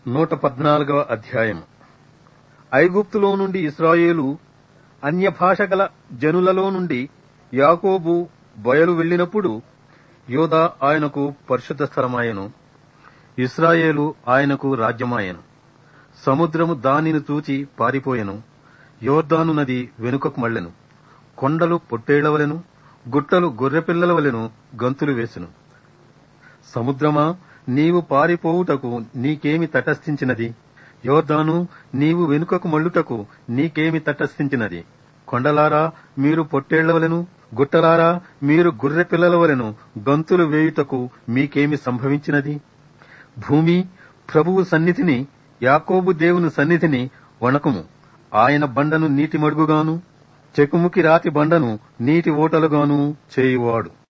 నూట పద్నాలుగవ అధ్యాయం ఐగుప్తులో నుండి ఇస్రాయేలు అన్య భాష గల జనులలో నుండి యాకోబు బయలు వెళ్ళినప్పుడు యోధా ఆయనకు పరిశుద్ధ స్థలమాయను ఇస్రాయేలు ఆయనకు రాజ్యమాయను సముద్రము దానిని చూచి పారిపోయెను యోర్దాను నది వెనుకకు మళ్ళెను కొండలు పొట్టేళ్లవలెను గుట్టలు గొర్రెపిల్లల వలెను గంతులు వేసెను సముద్రమా నీవు పారిపోవుటకు నీకేమి తటస్థించినది యోర్దాను నీవు వెనుకకు మళ్ళుటకు నీకేమి తటస్థించినది కొండలారా మీరు పొట్టేళ్లవలెను గుట్టలారా మీరు గొర్రె పిల్లల వలెను గంతులు వేయుటకు మీకేమి సంభవించినది భూమి ప్రభువు సన్నిధిని యాకోబు దేవుని సన్నిధిని వణకుము ఆయన బండను నీటి మడుగుగాను చెకుముకి రాతి బండను నీటి ఓటలుగాను చేయువాడు